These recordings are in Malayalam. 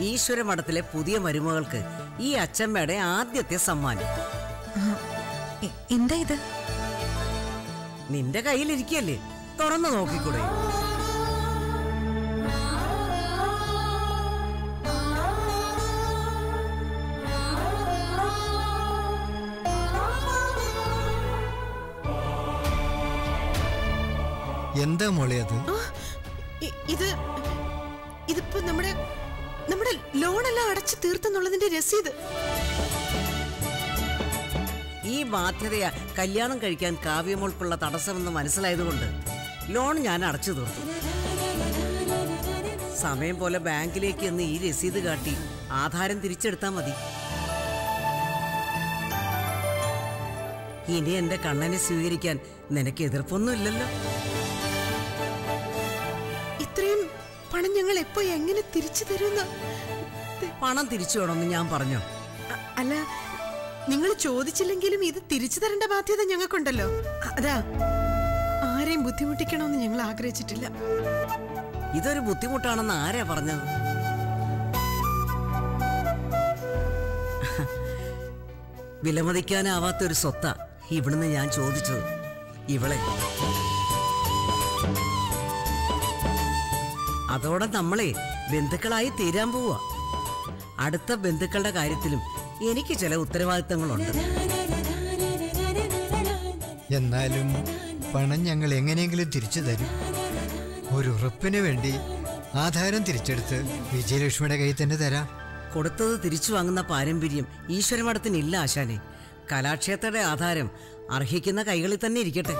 ഈശ്വര മഠത്തിലെ പുതിയ മരുമകൾക്ക് ഈ അച്ഛമ്മയുടെ ആദ്യത്തെ സമ്മാനം എ- എന്താ ഇത് നിന്റെ കയ്യിലിരിക്കല്ലേ തുറന്നു നോക്കിക്കൂടെ എന്താ മോളെ അത് ഇ- ഇത് ഇതിപ്പോ നമ്മുടെ നമ്മുടെ ലോണെല്ലാം അടച്ചു തീർത്തെന്നുള്ളതിന്റെ രസീത് ഈ ബാധ്യതയാ കല്യാണം കഴിക്കാൻ കാവ്യമോൾക്കുള്ള തടസ്സമെന്ന് മനസ്സിലായതുകൊണ്ട് ലോൺ ഞാൻ അടച്ചു തീർത്തു സമയം പോലെ ബാങ്കിലേക്ക് എന്ന് ഈ രസീത് കാട്ടി ആധാരം തിരിച്ചെടുത്താൽ മതി ഇനി എന്റെ കണ്ണനെ സ്വീകരിക്കാൻ നിനക്ക് എതിർപ്പൊന്നുമില്ലല്ലോ ഇത്രയും പണം ഞങ്ങൾ എപ്പോ എങ്ങനെ തിരിച്ചു തരുന്ന പണം തിരിച്ചു വേണമെന്ന് ഞാൻ പറഞ്ഞോ അല്ല നിങ്ങൾ ചോദിച്ചില്ലെങ്കിലും ഇത് തിരിച്ചു തരേണ്ട ബാധ്യത ഞങ്ങൾക്കുണ്ടല്ലോ അ- അതാ ആരെയും ബുദ്ധിമുട്ടിക്കണമെന്ന് ഞങ്ങൾ ആഗ്രഹിച്ചിട്ടില്ല ഇതൊരു ബുദ്ധിമുട്ടാണെന്ന് ആരാ പറഞ്ഞത് വിലമതിക്കാനാവാത്തൊരു സ്വത്ത ഇവിടുന്ന് ഞാൻ ചോദിച്ചത് ഇവളെ അതോടെ നമ്മളെ ബന്ധുക്കളായി തീരാൻ പോവാ അടുത്ത ബന്ധുക്കളുടെ കാര്യത്തിലും എനിക്ക് ചില ഉത്തരവാദിത്തങ്ങളുണ്ട് എന്നാലും പണം ഞങ്ങൾ എങ്ങനെയെങ്കിലും തിരിച്ചു തരും ഒരു ഉറപ്പിന് വേണ്ടി ആധാരം തിരിച്ചെടുത്ത് വിജയലക്ഷ്മിയുടെ കയ്യിൽ തന്നെ തരാം കൊടുത്തത് തിരിച്ചു വാങ്ങുന്ന പാരമ്പര്യം ഈശ്വരമഠത്തിനില്ല ആശാനെ കലാക്ഷേത്രയുടെ ആധാരം അർഹിക്കുന്ന കൈകളിൽ തന്നെ ഇരിക്കട്ടെ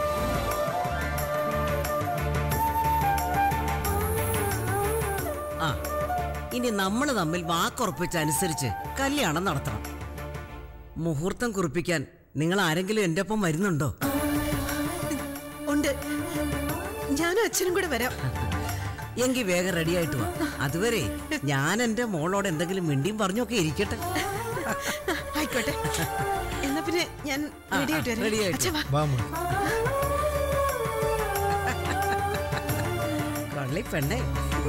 ആ ഇനി നമ്മൾ തമ്മിൽ വാക്കുറപ്പിച്ചനുസരിച്ച് കല്യാണം നടത്തണം മുഹൂർത്തം കുറിപ്പിക്കാൻ നിങ്ങൾ ആരെങ്കിലും എൻ്റെ ഒപ്പം വരുന്നുണ്ടോ ഉണ്ട് ഞാനും അച്ഛനും കൂടെ വരാം എങ്കിൽ വേഗം റെഡിയായിട്ട് വാ അതുവരെ ഞാൻ എൻ്റെ മോളോട് എന്തെങ്കിലും മിണ്ടിയും പറഞ്ഞൊക്കെ ഇരിക്കട്ടെ ആയിക്കോട്ടെ എന്നാ പിന്നെ ഞാൻ ആ, റെഡി ആയിട്ട് ready വരാം ആയിട്ട് അച്ഛാ വാ വാ മോളെ. കള്ളി പെണ്ണേ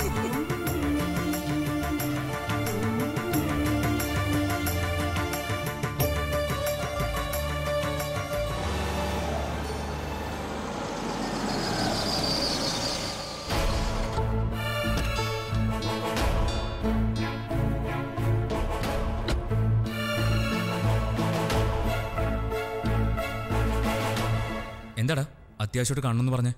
എന്താടാ അത്യാവശ്യമായിട്ട് കാണണമെന്ന് പറഞ്ഞേ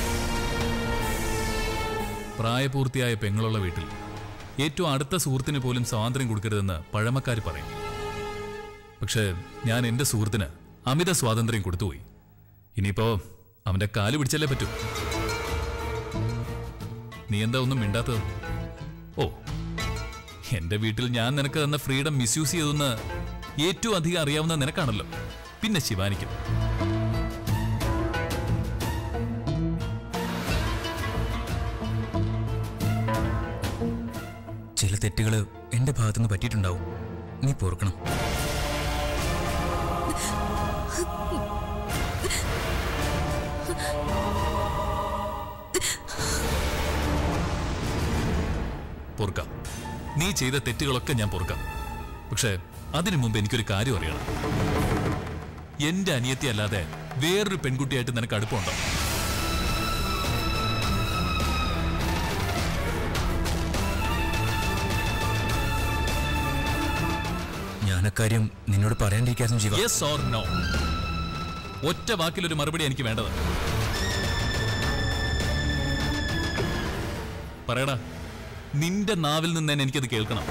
പ്രായപൂർത്തിയായ പെങ്ങളുള്ള വീട്ടിൽ ഏറ്റവും അടുത്ത സുഹൃത്തിന് പോലും സ്വാതന്ത്ര്യം കൊടുക്കരുതെന്ന് പഴമക്കാർ പറയും പക്ഷേ ഞാൻ എൻ്റെ സുഹൃത്തിന് അമിത സ്വാതന്ത്ര്യം കൊടുത്തുപോയി ഇനിയിപ്പോ അവന്റെ കാല് പിടിച്ചല്ലേ പറ്റൂ നീ എന്താ ഒന്നും മിണ്ടാത്തത് ഓ എന്റെ വീട്ടിൽ ഞാൻ നിനക്ക് തന്ന ഫ്രീഡം മിസ്യൂസ് ചെയ്തെന്ന് ഏറ്റവും അധികം അറിയാവുന്ന നിനക്കാണല്ലോ പിന്നെ ശിവാനിക്കും ചില തെറ്റുകൾ എന്റെ ഭാഗത്തുനിന്ന് പറ്റിയിട്ടുണ്ടാവും നീ പൊറുക്കണം പൊറുക്കാം നീ ചെയ്ത തെറ്റുകളൊക്കെ ഞാൻ പൊറുക്കാം പക്ഷേ അതിനു മുമ്പ് എനിക്കൊരു കാര്യം അറിയണം എന്റെ അനിയത്തി അല്ലാതെ വേറൊരു പെൺകുട്ടിയായിട്ട് നിനക്ക് അടുപ്പമുണ്ടോ ഞാൻ അക്കാര്യം നിന്നോട് പറയാണ്ടിരിക്കായിരുന്നു ജീവ യെസ് ഓർ നോ ഒറ്റ വാക്കിലൊരു മറുപടി എനിക്ക് വേണ്ടത് പറയടാ നിന്റെ നാവിൽ നിന്ന് തന്നെ എനിക്കത് കേൾക്കണം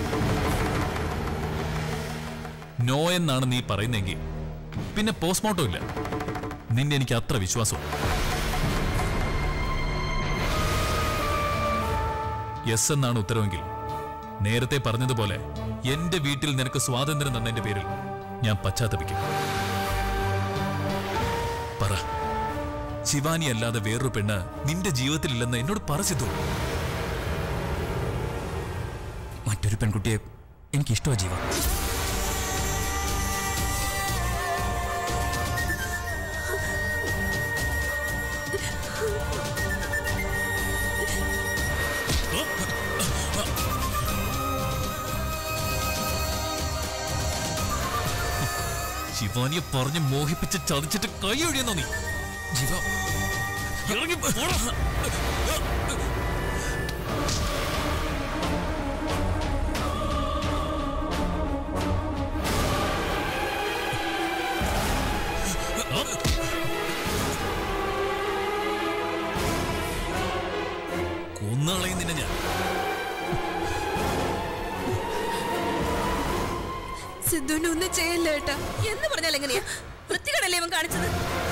നോ എന്നാണ് നീ പറയുന്നെങ്കിൽ പിന്നെ പോസ്റ്റ്മോർട്ടം ഇല്ല നിന്നെ എനിക്ക് അത്ര വിശ്വാസമാണ് യെസ് എന്നാണ് ഉത്തരവെങ്കിൽ നേരത്തെ പറഞ്ഞതുപോലെ എന്റെ വീട്ടിൽ നിനക്ക് സ്വാതന്ത്ര്യം തന്നതിന്റെ പേരിൽ ഞാൻ പശ്ചാത്തപിക്കും പറ ശിവാനി അല്ലാതെ വേറൊരു പെണ്ണ് നിന്റെ ജീവിതത്തിലില്ലെന്ന് എന്നോട് പറ സിദ്ധു മറ്റൊരു പെൺകുട്ടിയെ എനിക്കിഷ്ടമാ ജീവ വലിയ പറഞ്ഞ് മോഹിപ്പിച്ച് ചതിച്ചിട്ട് കൈ ഒഴിയുന്നോ നീ ജീവ ഇറങ്ങി പോടാ. കൊന്നുകളയും നിന്നെ ഞാൻ സിദ്ധുവിനെ ഒന്നും ചെയ്യല്ല ഏട്ടാ എന്ന് പറഞ്ഞാൽ എങ്ങനെയാ വൃത്തികടല്ലേ ഇവൻ കാണിച്ചത്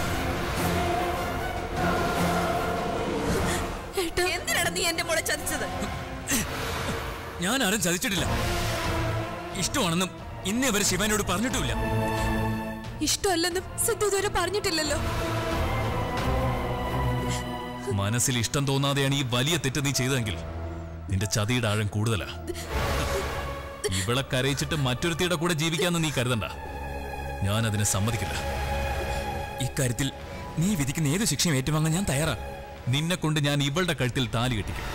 ഏട്ടാ എന്തിനാണ് നീ എന്റെ മോളെ ചതിച്ചത് ഞാൻ ആരും ചതിച്ചിട്ടില്ല ഇഷ്ടമാണെന്നും ഇന്നേ വരെ ശിവനോട് പറഞ്ഞിട്ടുമില്ല ഇഷ്ടമല്ലെന്നും സിദ്ധു ഇതുവരെ പറഞ്ഞിട്ടില്ലല്ലോ മനസ്സിൽ ഇഷ്ടം തോന്നാതെയാണ് ഈ വലിയ തെറ്റ് നീ ചെയ്തതെങ്കിൽ നിന്റെ ചതിയുടെ ആഴം കൂടുതലാ ഇവളെ കരയിച്ചിട്ട് മറ്റൊരുത്തിയുടെ കൂടെ ജീവിക്കാന്ന് നീ കരുതണ്ട ഞാൻ അതിനെ സമ്മതിക്കില്ല ഇക്കാര്യത്തിൽ നീ വിധിക്കുന്ന ഏത് ശിക്ഷയും ഏറ്റുവാങ്ങാൻ ഞാൻ തയ്യാറാ നിന്നെ കൊണ്ട് ഞാൻ ഇവളുടെ കഴുത്തിൽ താലി കെട്ടിക്കും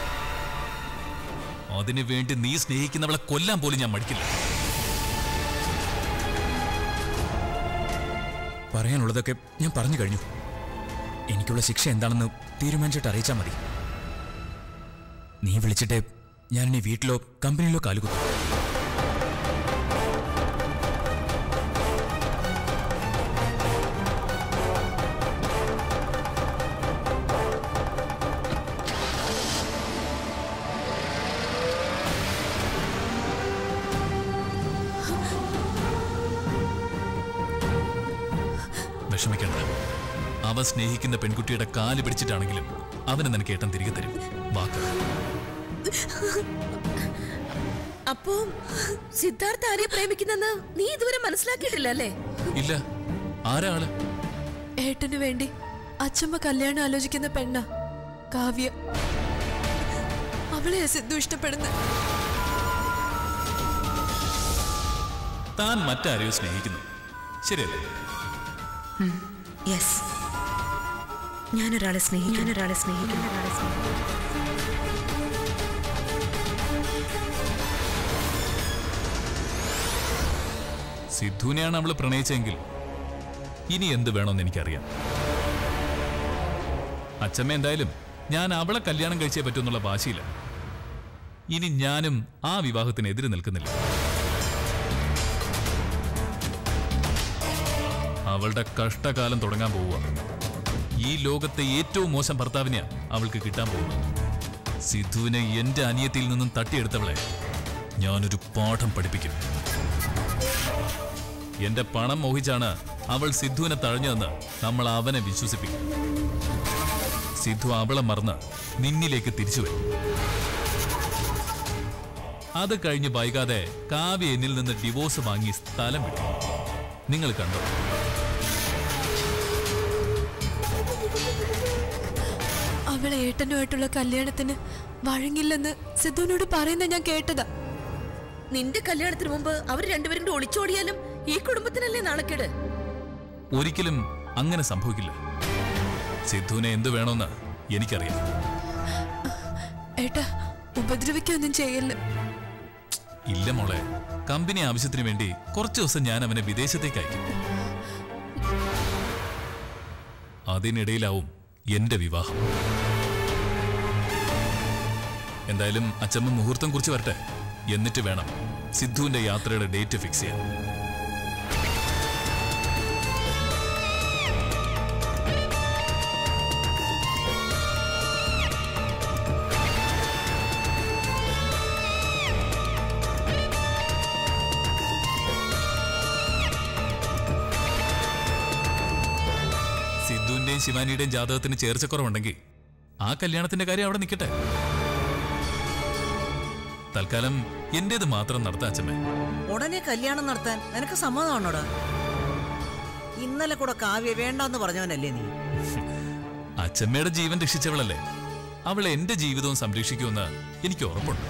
അതിനു വേണ്ടി നീ സ്നേഹിക്കുന്നവളെ കൊല്ലാൻ പോലും ഞാൻ മടിക്കില്ല പറയാനുള്ളതൊക്കെ ഞാൻ പറഞ്ഞു കഴിഞ്ഞു എനിക്കുള്ള ശിക്ഷ എന്താണെന്ന് തീരുമാനിച്ചിട്ട് അറിയിച്ചാൽ മതി നീ വിളിച്ചിട്ട് ഞാൻ ഇനി വീട്ടിലോ കമ്പനിയിലോ കാലുകുത്തും വിഷമിക്കണ്ട അവ സ്നേഹിക്കുന്ന പെൺകുട്ടിയുടെ കാല് പിടിച്ചിട്ടാണെങ്കിലും അവനെ നിനക്ക് ഏട്ടൻ തിരികെ തരും വാക്ക് അപ്പോ സിദ്ധാർത്ഥ ആരെ പ്രേമിക്കുന്നെന്ന് നീ ഇതുവരെ മനസ്സിലാക്കിയിട്ടില്ല അല്ലേ ഇല്ല ആരാ ആള് ഏട്ടന് വേണ്ടി അച്ഛമ്മ കല്യാണം ആലോചിക്കുന്ന പെണ്ണ കാവ്യ അവളെയാ സിദ്ധു ഇഷ്ടപ്പെടുന്നത് താൻ മറ്റാരെയോ സ്നേഹിക്കുന്നു ശരിയല്ലേ യെസ് ഞാനൊരാളെ സ്നേഹിക്കും ഞാനൊരാളെ സ്നേഹിക്കും ഒരാളെ സ്നേഹിക്കും സിദ്ധുവിനെയാണ് അവള് പ്രണയിച്ചെങ്കിൽ ഇനി എന്ത് വേണമെന്ന് എനിക്കറിയാം അച്ഛമ്മ എന്തായാലും ഞാൻ അവളെ കല്യാണം കഴിച്ചേ പറ്റൂന്നുള്ള വാശിയില്ല ഇനി ഞാനും ആ വിവാഹത്തിന് എതിര് നിൽക്കുന്നില്ല അവളുടെ കഷ്ടകാലം തുടങ്ങാൻ പോവുക ഈ ലോകത്തെ ഏറ്റവും മോശം ഭർത്താവിനെയാ അവൾക്ക് കിട്ടാൻ പോകുന്നത് സിദ്ധുവിനെ എന്റെ അനിയത്തിയിൽ നിന്നും തട്ടിയെടുത്തവളെ ഞാനൊരു പാഠം പഠിപ്പിക്കും എന്റെ പണം മോഹിച്ചാണ് അവൾ സിദ്ധുവിനെ തഴഞ്ഞതെന്ന് നമ്മൾ അവനെ വിശ്വസിപ്പിക്കും സിദ്ധു അവളെ മറന്ന് നിന്നിലേക്ക് തിരിച്ചു വരും അത് കഴിഞ്ഞ് വൈകാതെ കാവ്യ എന്നിൽ നിന്ന് ഡിവോഴ്സ് വാങ്ങി സ്ഥലം വിട്ടു നിങ്ങൾ കണ്ടോ അവളെ ഏട്ടനുമായിട്ടുള്ള കല്യാണത്തിന് വഴങ്ങില്ലെന്ന് സിദ്ധുവിനോട് പറയുന്ന ഞാൻ കേട്ടതാ നിന്റെ കല്യാണത്തിന് മുമ്പ് അവർ രണ്ടുപേരും കൂടി ഒളിച്ചോടിയാലും ഈ കുടുംബത്തിനല്ലേ നാണക്കേട് ഒരിക്കലും അങ്ങനെ സംഭവിക്കില്ല സിദ്ധുവിനെ എന്തു വേണമെന്ന് എനിക്കറിയാം ഏട്ടാ ഉപദ്രവിക്കൊന്നും ചെയ്യല്ല ഇല്ല മോളെ കമ്പനി ആവശ്യത്തിന് വേണ്ടി കുറച്ചു ദിവസം ഞാൻ അവനെ വിദേശത്തേക്ക് അയക്കും അതിനിടയിലാവും എന്റെ വിവാഹം എന്തായാലും അച്ചമ്മ മുഹൂർത്തം കുറിച്ച് വരട്ടെ എന്നിട്ട് വേണം സിദ്ധുവിന്റെ യാത്രയുടെ ഡേറ്റ് ഫിക്സ് ചെയ്യാൻ സിദ്ധുവിന്റെയും ശിവാനിയുടെയും ജാതകത്തിന് ചേർച്ചക്കുറവുണ്ടെങ്കിൽ ആ കല്യാണത്തിന്റെ കാര്യം അവിടെ നിൽക്കട്ടെ തൽക്കാലം എന്റേത് മാത്രം നടത്താം അച്ഛമ്മേ ഉടനെ കല്യാണം നടത്താൻ നിനക്ക് സമ്മതമാണോടാ ഇന്നലെ കൂടെ കാവ്യ വേണ്ടെന്ന് പറഞ്ഞവനല്ലേ നീ അച്ഛമ്മയുടെ ജീവൻ രക്ഷിച്ചവളല്ലേ അവൾ എന്റെ ജീവിതവും സംരക്ഷിക്കുമെന്ന് എനിക്ക് ഉറപ്പുണ്ട്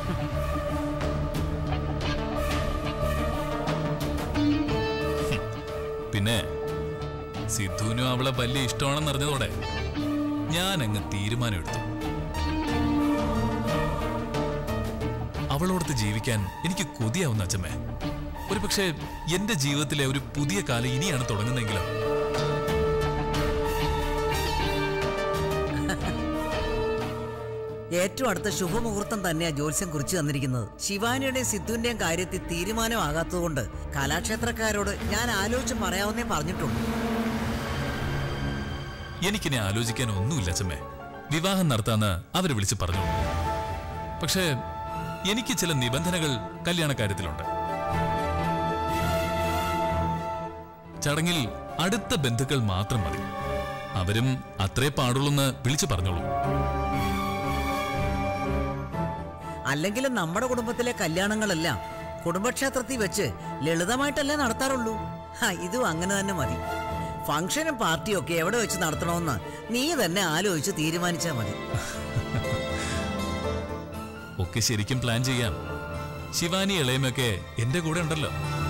ഹും. പിന്നെ സിദ്ധുവിനും അവളെ വലിയ ഇഷ്ടമാണെന്ന് അറിഞ്ഞതോടെ ഞാൻ അങ്ങ് തീരുമാനമെടുത്തു അവളോടത്ത് ജീവിക്കാൻ എനിക്ക് കൊതിയാവുന്ന അച്ഛമ്മേ ഒരു പക്ഷേ എന്റെ ജീവിതത്തിലെ ഒരു പുതിയ കാലം ഇനിയാണ് തുടങ്ങുന്നതെങ്കിലോ ഏറ്റവും അടുത്ത ശുഭമുഹൂർത്തം തന്നെയാ ജ്യോത്സ്യം കുറിച്ചു തന്നിരിക്കുന്നത് ശിവാനിയുടെയും സിദ്ധുവിന്റെയും കാര്യത്തിൽ തീരുമാനമാകാത്തതുകൊണ്ട് കലാക്ഷേത്രക്കാരോട് ഞാൻ ആലോചിച്ച് പറയാവുന്നേ പറഞ്ഞിട്ടുള്ളൂ എനിക്കിനി ആലോചിക്കാൻ ഒന്നുമില്ല അച്ഛമ്മേ വിവാഹം നടത്താന്ന് അവര് വിളിച്ച് പറഞ്ഞു പക്ഷേ എനിക്ക് ചില നിബന്ധനകൾ കല്യാണക്കാര്യത്തിലുണ്ട് ചടങ്ങിൽ അടുത്ത ബന്ധുക്കൾ മാത്രം മതി അവരും അത്രേ പാടുള്ളൂന്ന് വിളിച്ചു പറഞ്ഞോളൂ അല്ലെങ്കിലും നമ്മുടെ കുടുംബത്തിലെ കല്യാണങ്ങളെല്ലാം കുടുംബക്ഷേത്രത്തിൽ വെച്ച് ലളിതമായിട്ടല്ലേ നടത്താറുള്ളൂ ഹാ, ഇതും അങ്ങനെ തന്നെ മതി ഫംഗ്ഷനും പാർട്ടിയും ഒക്കെ എവിടെ വെച്ച് നടത്തണമെന്ന് നീ തന്നെ ആലോചിച്ച് തീരുമാനിച്ചാൽ മതി ഒക്കെ ശരിക്കും പ്ലാൻ ചെയ്യാം ശിവാനി ഇളയമൊക്കെ എന്റെ കൂടെ ഉണ്ടല്ലോ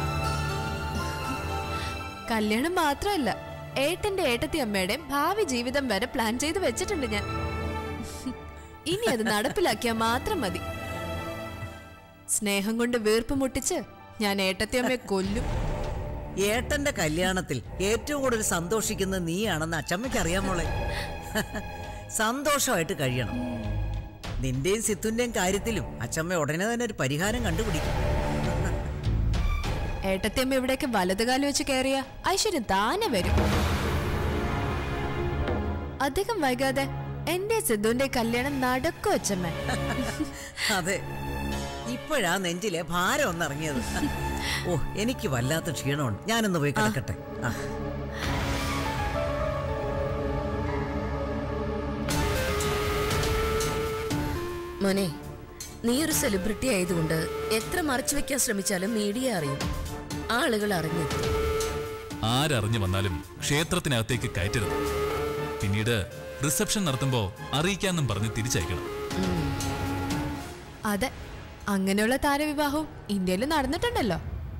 കല്യാണം മാത്രമല്ല ഏട്ടന്റെ ഏട്ടത്തി അമ്മയുടെയും ഭാവി ജീവിതം വരെ പ്ലാൻ ചെയ്ത് വെച്ചിട്ടുണ്ട് ഞാൻ ഇനി അത് നടപ്പിലാക്കിയാൽ മാത്രം മതി സ്നേഹം കൊണ്ട് വീർപ്പ് മുട്ടിച്ച് ഞാൻ ഏട്ടത്തി അമ്മയെ കൊല്ലും ഏട്ടന്റെ കല്യാണത്തിൽ ഏറ്റവും കൂടുതൽ സന്തോഷിക്കുന്നത് നീയാണെന്ന് അച്ചമ്മയ്ക്ക് അറിയാമോളെ സന്തോഷമായിട്ട് കഴിയണം നിന്റെയും സിത്തുന്റെയും കാര്യത്തിലും അച്ചമ്മ ഉടനെ തന്നെ ഒരു പരിഹാരം കണ്ടുപിടിക്കും ഏട്ടത്തി അമ്മ ഇവിടേക്ക് വലതുകാലം വെച്ച് കയറിയ ഐശ്വര്യം താനെ വരും അധികം വൈകാതെ എന്റെ സിദ്ധുവിന്റെ കല്യാണം നടക്കും അച്ഛമ്മ അതെ ഇപ്പോഴാ നെഞ്ചിലെ ഭാരം ഒന്നിറങ്ങിയത് ഓ എനിക്ക് വല്ലാത്ത ക്ഷീണമുണ്ട് ഞാനൊന്ന് പോയി കിടക്കട്ടെ ആ മോനെ നീ ഒരു സെലിബ്രിറ്റി ആയതുകൊണ്ട് എത്ര മറച്ചു വെക്കാൻ ശ്രമിച്ചാലും മീഡിയ അറിയും ആളുകൾ അറിഞ്ഞെത്തും ആരറിഞ്ഞു വന്നാലും ക്ഷേത്രത്തിനകത്തേക്ക് കയറ്റരുത് പിന്നീട് റിസപ്ഷൻ നടത്തുമ്പോ അറിയിക്കാന്നും പറഞ്ഞ് തിരിച്ചയക്കണം അതെ അങ്ങനെയുള്ള താരവിവാഹവും ഇന്ത്യയിൽ നടന്നിട്ടുണ്ടല്ലോ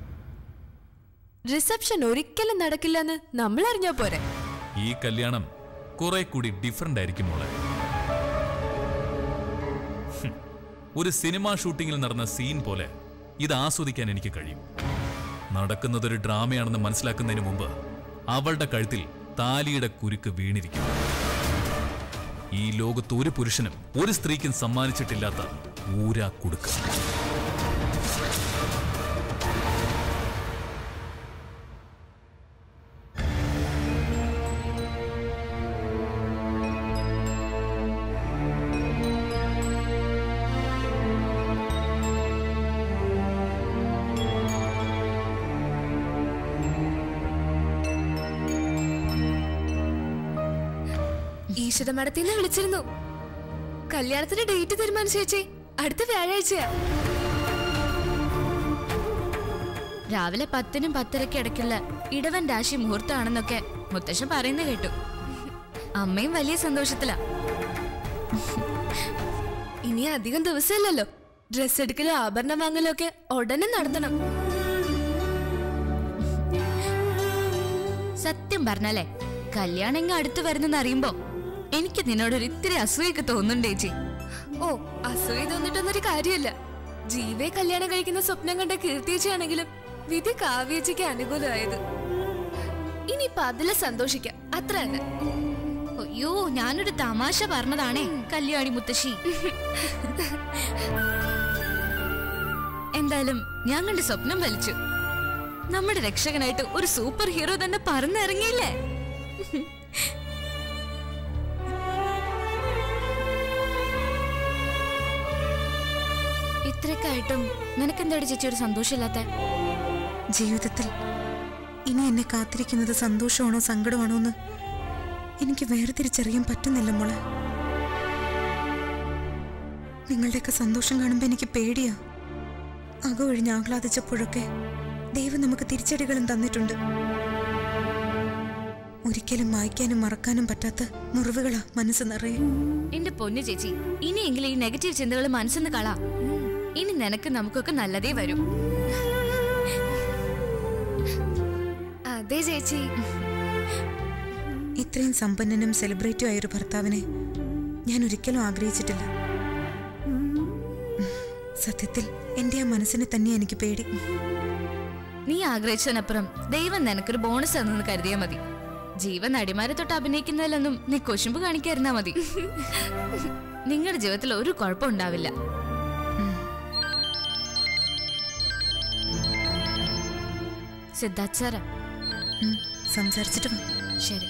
റിസപ്ഷൻ ഒരിക്കലും നടക്കില്ലെന്ന് നമ്മൾ അറിഞ്ഞാ പോരെ ഈ കല്യാണം കുറെ കൂടി ഡിഫറെന്റ് ആയിരിക്കും മോളെ ഹും. ഒരു സിനിമാ ഷൂട്ടിങ്ങിൽ നടന്ന സീൻ പോലെ ഇത് ആസ്വദിക്കാൻ എനിക്ക് കഴിയും നടക്കുന്നതൊരു ഡ്രാമയാണെന്ന് മനസ്സിലാക്കുന്നതിന് മുമ്പ് അവളുടെ കഴുത്തിൽ താലിയുടെ കുരുക്ക് വീണിരിക്കും ഈ ലോകത്ത് ഒരു പുരുഷനും ഒരു സ്ത്രീക്കും സമ്മാനിച്ചിട്ടില്ലാത്ത ഊരാ കുടുക്ക് ഈശ്വര മഠത്തിൽ വിളിച്ചിരുന്നു കല്യാണത്തിന്റെ ഡേറ്റ് തീരുമാനിച്ചു ചേച്ചി അടുത്ത വ്യാഴാഴ്ചയാ രാവിലെ പത്തിനും പത്തരയ്ക്ക് ഇടയ്ക്കുള്ള ഇടവൻ രാശി മുഹൂർത്തമാണെന്നൊക്കെ മുത്തശ്ശൻ പറയുന്ന കേട്ടു അമ്മയും വലിയ സന്തോഷത്തിലാ ഇനി അധികം ദിവസമില്ലല്ലോ ഡ്രസ് എടുക്കലും ആഭരണം വാങ്ങലും ഒക്കെ ഉടനെ നടത്തണം സത്യം പറഞ്ഞാലേ കല്യാണം ഇങ്ങ് അടുത്ത് വരുന്നെന്ന് അറിയുമ്പോ എനിക്ക് നിന്നോടൊരു ഇത്തിരി അസൂയൊക്കെ തോന്നുന്നുണ്ട് ചേച്ചി ഓ അസൂയ തോന്നിട്ടൊന്നൊരു കാര്യമല്ല ജീവെ കല്യാണം കഴിക്കുന്ന സ്വപ്നം കണ്ട കീർത്തിയച്ചാണെങ്കിലും വിധി കാവ്യച്ചയ്ക്ക് അനുകൂലമായത് ഇനിയിപ്പൊ അതിലെ സന്തോഷിക്കാം അത്ര തന്നെ അയ്യോ ഞാനൊരു തമാശ പറഞ്ഞതാണേ കല്യാണി മുത്തശ്ശി എന്തായാലും ഞാൻ കണ്ട് സ്വപ്നം വലിച്ചു നമ്മുടെ രക്ഷകനായിട്ട് ഒരു സൂപ്പർ ഹീറോ തന്നെ പറന്നിറങ്ങിയില്ലേ ഇത്രയൊക്കെ ആയിട്ടും നിനക്കെന്താടി ചേച്ചി ഒരു സന്തോഷമില്ലാത്ത ജീവിതത്തിൽ ഇനി എന്നെ കാത്തിരിക്കുന്നത് സന്തോഷമാണോ സങ്കടമാണോ എന്ന് എനിക്ക് വേർതിരിച്ചറിയാൻ പറ്റുന്നില്ല മോളെ നിങ്ങളുടെയൊക്കെ സന്തോഷം കാണുമ്പോൾ എനിക്ക് പേടിയാ അകമൊഴിഞ്ഞ് ആഹ്ലാദിച്ചപ്പോഴൊക്കെ ദൈവം നമുക്ക് തിരിച്ചടികളും തന്നിട്ടുണ്ട് ഒരിക്കലും മായ്ക്കാനും മറക്കാനും പറ്റാത്ത മുറിവുകളാ മനസ്സ് നിറയെ എന്റെ പൊന്നു ചേച്ചി ഇനിയെങ്കിലും ഈ നെഗറ്റീവ് ചിന്തകൾ മനസ്സിന്ന് കളാ ഇനി നിനക്ക് നമുക്കൊക്കെ നല്ലതേ വരും അതെ ചേച്ചി ഇത്രയും സമ്പന്നനും സെലിബ്രിറ്റിയും ആയൊരു ഭർത്താവിനെ ഞാൻ ഒരിക്കലും ആഗ്രഹിച്ചിട്ടില്ല സത്യത്തിൽ എൻ്റെ ആ മനസ്സിനെ തന്നെ എനിക്ക് പേടി നീ ആഗ്രഹിച്ചതിനപ്പുറം ദൈവം നിനക്കൊരു ബോണസ് തന്നെന്ന് കരുതിയാ മതി ജീവൻ നടിമാരെ തൊട്ട് അഭിനയിക്കുന്നതിലൊന്നും നീ കൊശുമ്പ് കാണിക്കായിരുന്നാ മതി നിങ്ങളുടെ ജീവിതത്തിൽ ഒരു കുഴപ്പം ഉണ്ടാവില്ല സിദ്ധാർത്ഥ് സാറാ ഉം, സംസാരിച്ചിട്ട് വാ ശരി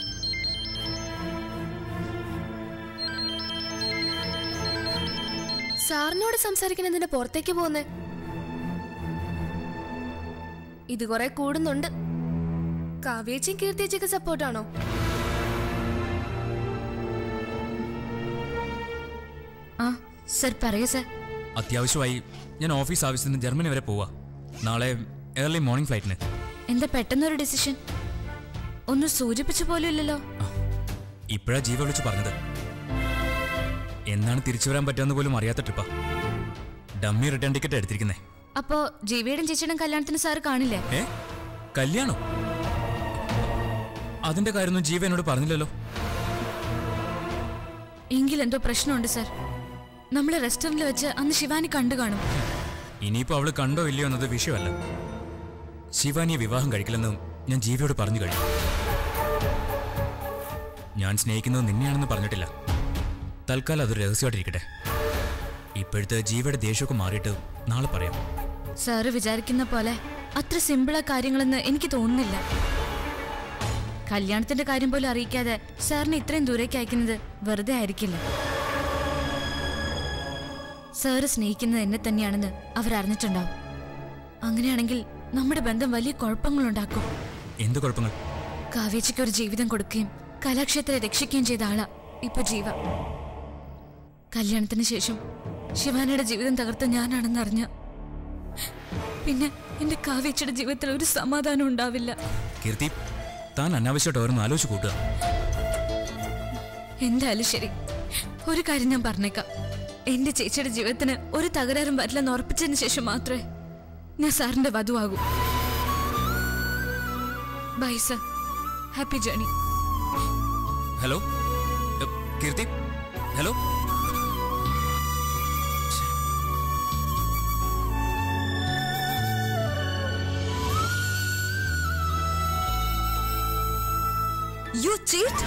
സാറിനോട് സംസാരിക്കാൻ എന്തിനാ പുറത്തേക്ക് പോകുന്നേ ഇത് കുറെ കൂടുന്നുണ്ട് കാവ്യേച്ചിയും കീർത്തിയേച്ചിക്ക് സപ്പോർട്ടാണോ ആ സർ പറയൂ സർ അത്യാവശ്യമായി ഞാൻ ഓഫീസ് ആവശ്യത്തിന് ജർമ്മനി വരെ പോവാ നാളെ ഏർലി മോർണിംഗ് ഫ്ലൈറ്റിന് എന്താ പെട്ടെന്നൊരു ഡിസിഷൻ ഒന്നും സൂചിപ്പിച്ചു പോലും ഇല്ലല്ലോ ഇപ്പോഴാ ജീവ വിളിച്ച് പറഞ്ഞത് എന്നാണ് തിരിച്ചു വരാൻ പറ്റുമെന്ന് പോലും അറിയാത്ത ട്രിപ്പാ ഡമ്മി റിട്ടേൺ ടിക്കറ്റ് എടുത്തിരിക്കുന്നേ അപ്പോ ജീവിയുടെയും ചേച്ചിയുടെയും കല്യാണത്തിന് സാർ കാണില്ലേ ഏ കല്യാണോ അതിന്റെ കാര്യമൊന്നും ജീവ എന്നോട് പറഞ്ഞില്ലല്ലോ എങ്കിലെന്തോ പ്രശ്നമുണ്ട് സർ നമ്മളെ റെസ്റ്റോറന്റിൽ വെച്ച് അന്ന് ശിവാനി കണ്ടു കാണും ഇനിയിപ്പോ അവള് കണ്ടോ ഇല്ലയോ എന്നത് വിഷയമല്ല ശിവാനിയെ വിവാഹം കഴിക്കില്ലെന്നും ഞാൻ ജീവയോട് പറഞ്ഞു കഴിഞ്ഞു ഞാൻ സ്നേഹിക്കുന്നത് നിന്നെയാണെന്ന് പറഞ്ഞിട്ടില്ല തൽക്കാലം അതൊരു രഹസ്യമായിട്ടിരിക്കട്ടെ ഇപ്പോഴത്തെ ജീവയുടെ ദേഷ്യമൊക്കെ മാറിയിട്ട് നാളെ പറയാം സാറ് വിചാരിക്കുന്ന പോലെ അത്ര സിമ്പിളാ കാര്യങ്ങളെന്ന് എനിക്ക് തോന്നുന്നില്ല കല്യാണത്തിന്റെ കാര്യം പോലും അറിയിക്കാതെ സാറിനെ ഇത്രയും ദൂരേക്ക് അയക്കുന്നത് വെറുതെ ആയിരിക്കില്ല സാറ് സ്നേഹിക്കുന്നത് എന്നെ തന്നെയാണെന്ന് അവരറിഞ്ഞിട്ടുണ്ടാവും അങ്ങനെയാണെങ്കിൽ നമ്മുടെ ബന്ധം വലിയ കുഴപ്പങ്ങളുണ്ടാക്കും എന്ത് കുഴപ്പങ്ങൾ കാവേച്ചിക്ക് ഒരു ജീവിതം കൊടുക്കുകയും കലാക്ഷേത്രത്തെ രക്ഷിക്കുകയും ചെയ്ത ആളാ ഇപ്പൊ ജീവ കല്യാണത്തിന് ശേഷം ശിവാനിയുടെ ജീവിതം തകർത്ത ഞാനാണെന്ന് അറിഞ്ഞ പിന്നെ എന്റെ കാവേച്ചിയുടെ ജീവിതത്തിൽ ഒരു സമാധാനം ഉണ്ടാവില്ല കീർത്തി താൻ അനാവശ്യമായിട്ട് ഓരോന്ന് ആലോചിച്ച് കൂട്ടുക എന്തായാലും ശരി ഒരു കാര്യം ഞാൻ പറഞ്ഞേക്കാം എന്റെ ചേച്ചിയുടെ ജീവിതത്തിന് ഒരു തകരാറും വരില്ലെന്ന് ഉറപ്പിച്ചതിന് ശേഷം മാത്രമേ ഞാൻ സാറിന്റെ വധുവാകൂ bye sir happy journey hello എ, കീർത്തി ഹലോ യു ചീറ്റ്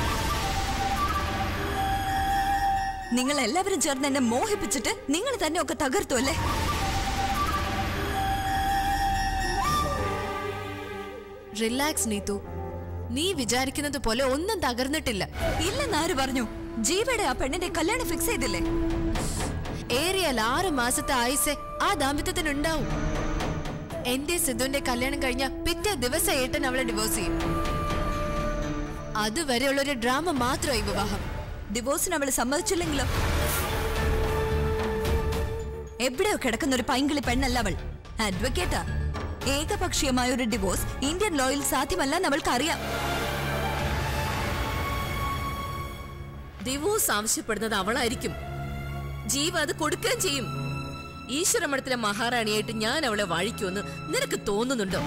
നിങ്ങൾ എല്ലാവരും ചേർന്ന് എന്നെ മോഹിപ്പിച്ചിട്ട് നിങ്ങൾ തന്നെ ഒക്കെ തകർത്തു അല്ലേ റിലാക്സ് നീതു നീ വിചാരിക്കുന്നത് പോലെ ഒന്നും തകർന്നിട്ടില്ല ഇല്ലെന്ന് ആര് പറഞ്ഞു ജീവയുടെ ആ പെണ്ണിന്റെ കല്യാണം ഫിക്സ് ചെയ്തില്ലേ ഏറിയാൽ ആറ് മാസത്തെ ആയുസ് ആ ദാമ്പത്യത്തിനുണ്ടാവും എന്റെ സിദ്ധുവിന്റെ കല്യാണം കഴിഞ്ഞ പിറ്റേ ദിവസം ഏട്ടൻ അവളെ ഡിവോഴ്സ് ചെയ്യും അതുവരെയുള്ള ഒരു ഡ്രാമ മാത്രമായി വിവാഹം ഡിവോഴ്സിന് അവള് സമ്മതിച്ചില്ലെങ്കിലോ എവിടെയോ കിടക്കുന്ന ഒരു പൈങ്കിളി പെണ്ണല്ല അവൾ അഡ്വക്കേറ്റാ ഏകപക്ഷീയമായ ഒരു ഡിവോഴ്സ് ഇന്ത്യൻ ലോയിൽ സാധ്യമല്ലെന്ന് അവൾക്ക് അറിയാം ഡിവോഴ്സ് ആവശ്യപ്പെടുന്നത് അവളായിരിക്കും ജീവ അത് കൊടുക്കുകയും ചെയ്യും ഈശ്വരമഠത്തിലെ മഹാറാണിയായിട്ട് ഞാൻ അവളെ വാഴിക്കുമെന്ന് നിനക്ക് തോന്നുന്നുണ്ടോ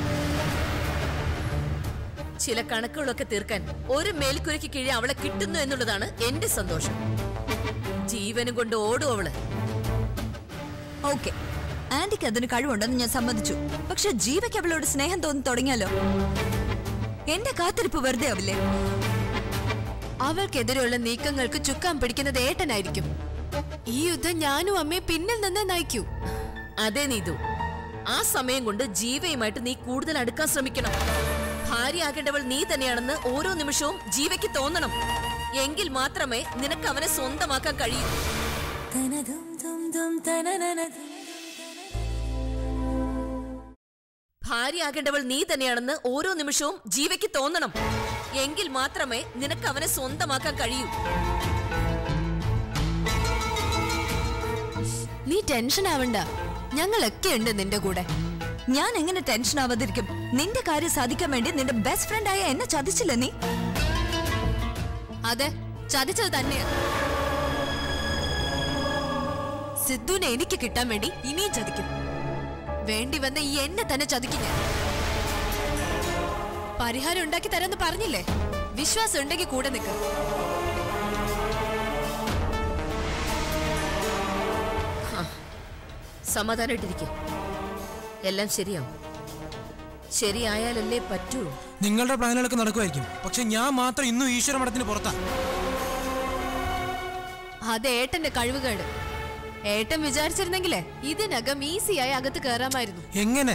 ചില കണക്കുകളൊക്കെ തീർക്കാൻ ഒരു മേൽക്കുരയ്ക്ക് കീഴെ അവളെ കിട്ടുന്നു എന്നുള്ളതാണ് എന്റെ സന്തോഷം ജീവനും കൊണ്ട് ഓടും അവള് ഓക്കെ ആന്റിക്ക് അതിന് കഴിവുണ്ടെന്ന് ഞാൻ സമ്മതിച്ചു പക്ഷെ ജീവയ്ക്ക് അവളോട് സ്നേഹം തോന്നി തുടങ്ങിയാലോ എന്റെ കാത്തിരിപ്പ് വെറുതെ ആവില്ലേ അവൾക്കെതിരെയുള്ള നീക്കങ്ങൾക്ക് ചുക്കാൻ പിടിക്കുന്നത് ഏട്ടനായിരിക്കും ഈ യുദ്ധം ഞാനും അമ്മയെ പിന്നിൽ നിന്ന് നയിക്കൂ അതെ നീതു ആ സമയം കൊണ്ട് ജീവയുമായിട്ട് നീ കൂടുതൽ അടുക്കാൻ ശ്രമിക്കണം ഭാര്യയാകേണ്ടവൾ നീ തന്നെയാണെന്ന് ഓരോ നിമിഷവും ജീവയ്ക്ക് തോന്നണം എങ്കിൽ മാത്രമേ നിനക്ക് അവനെ സ്വന്തമാക്കാൻ കഴിയൂ ഭാര്യയാകേണ്ടവൾ നീ തന്നെയാണെന്ന് ഓരോ നിമിഷവും ജീവയ്ക്ക് തോന്നണം എങ്കിൽ മാത്രമേ നിനക്ക് അവനെ സ്വന്തമാക്കാൻ കഴിയൂ നീ ടെൻഷൻ ആവണ്ട ഞങ്ങളൊക്കെ ഉണ്ട് നിന്റെ കൂടെ ഞാൻ എങ്ങനെ ടെൻഷൻ ആവാതിരിക്കും നിന്റെ കാര്യം സാധിക്കാൻ വേണ്ടി നിന്റെ ബെസ്റ്റ് ഫ്രണ്ട് ആയ എന്നെ ചതിച്ചില്ല നീ അതെ ചതിച്ചത് തന്നെയാ സിദ്ധുവിനെ എനിക്ക് കിട്ടാൻ വേണ്ടി ഇനിയും ചതിക്കും വേണ്ടി വന്ന ഈ എന്നെ തന്നെ ചതിക്കും ഞാൻ പരിഹാരം ഉണ്ടാക്കി തരാന്ന് പറഞ്ഞില്ലേ വിശ്വാസം ഉണ്ടെങ്കിൽ കൂടെ നിൽക്കും സമാധാനമായിട്ടിരിക്കെ എല്ലാം ശരിയാവും ശരിയായാലല്ലേ പറ്റൂ നിങ്ങളുടെ പ്ലാനുകളൊക്കെ നടക്കുമായിരിക്കും പക്ഷെ ഞാൻ മാത്രം ഇന്നും ഈശ്വര മഠത്തിന് പുറത്താ അത് ഏട്ടന്റെ കഴിവുകേട് ഏട്ടൻ വിചാരിച്ചിരുന്നെങ്കിലേ ഇതിനകം ഈസിയായി അകത്ത് കയറാമായിരുന്നു എങ്ങനെ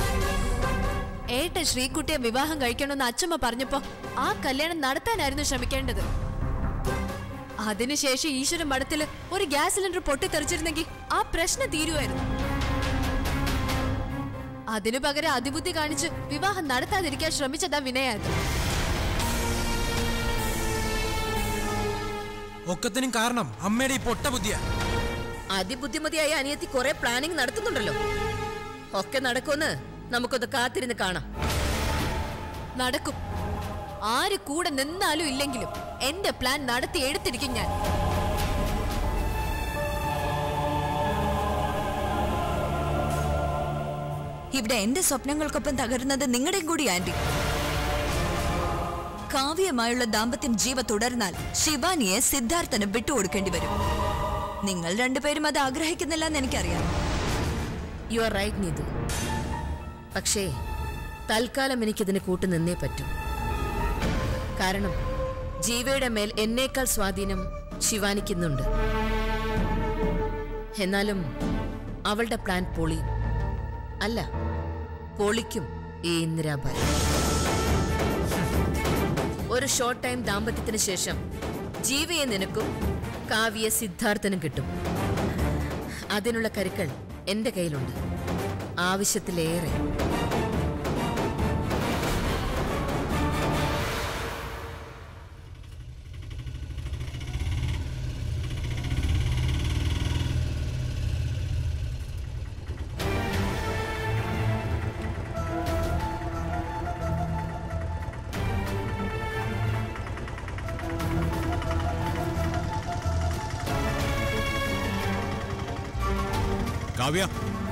ഏട്ടൻ ശ്രീകുട്ടിയെ വിവാഹം കഴിക്കണമെന്ന് അച്ഛമ്മ പറഞ്ഞപ്പോ ആ കല്യാണം നടത്താനായിരുന്നു ശ്രമിക്കേണ്ടത് അതിനുശേഷം ഈശ്വരൻ മഠത്തില് ഒരു ഗ്യാസ് സിലിണ്ടർ പൊട്ടിത്തെറിച്ചിരുന്നെങ്കിൽ ആ പ്രശ്നം തീരുമായിരുന്നു അതിനു പകരം അതിബുദ്ധി കാണിച്ച് വിവാഹം നടത്താതിരിക്കാൻ ശ്രമിച്ചതാ വിനയത് ഒക്കത്തിനും കാരണം അമ്മയുടെ ഈ പൊട്ട ബുദ്ധിയാ അതിബുദ്ധിമതിയായ അനിയത്തി കുറെ പ്ലാനിങ് നടത്തുന്നുണ്ടല്ലോ ഒക്കെ നടക്കുമെന്ന് നമുക്കൊന്ന് കാത്തിരുന്ന് കാണാം നടക്കും ആര് കൂടെ നിന്നാലും ഇല്ലെങ്കിലും എന്റെ പ്ലാൻ നടത്തി എടുത്തിരിക്കും ഞാൻ ഇവിടെ എന്റെ സ്വപ്നങ്ങൾക്കൊപ്പം തകരുന്നത് നിങ്ങളുടെയും കൂടി ആന്റി കാവ്യമായുള്ള ദാമ്പത്യം ജീവ തുടർന്നാൽ ശിവാനിയെ സിദ്ധാർത്ഥന് വിട്ടുകൊടുക്കേണ്ടി വരും നിങ്ങൾ രണ്ടുപേരും അത് ആഗ്രഹിക്കുന്നില്ല എന്ന് എനിക്കറിയാം യു ആർ റൈറ്റ് നീതു പക്ഷേ തൽക്കാലം എനിക്കിതിന് കൂട്ടു നിന്നേ പറ്റൂ കാരണം ജീവയുടെ മേൽ എന്നേക്കാൾ സ്വാധീനം ശിവാനിക്കുന്നുണ്ട് എന്നാലും അവളുടെ പ്ലാൻ പൊളിയും അല്ല പൊളിക്കും ഈ ഇന്ദിരാബായി ഒരു ഷോർട്ട് ടൈം ദാമ്പത്യത്തിന് ശേഷം ജീവയെ നിനക്കും കാവ്യ സിദ്ധാർത്ഥനും കിട്ടും അതിനുള്ള കരുക്കൾ എന്റെ കയ്യിലുണ്ട് ആവശ്യത്തിലേറെ കാവ്യ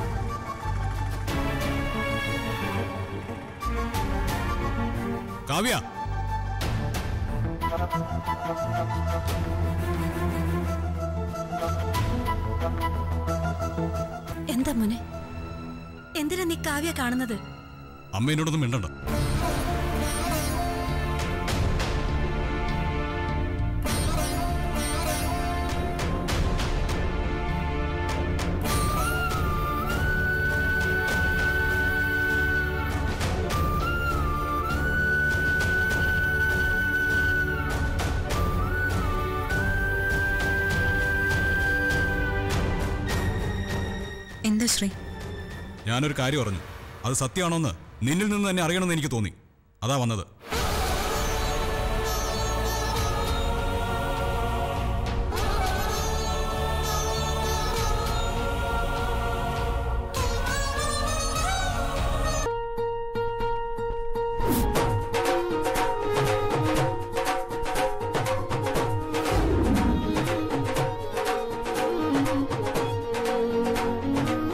കാവ്യ എന്താ മോനെ എന്തിനാ നീ കാവ്യ കാണുന്നത് അമ്മ എന്നോടൊന്നും മിണ്ടണ്ട എന്താ ശ്രീ ഞാനൊരു കാര്യം പറഞ്ഞു അത് സത്യമാണോന്ന് നിന്നിൽ നിന്ന് തന്നെ അറിയണമെന്ന് എനിക്ക് തോന്നി അതാ വന്നത്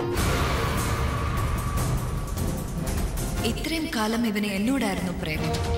ഇത്രയും കാലം ഇവന് എന്നോടായിരുന്നു പ്രേമം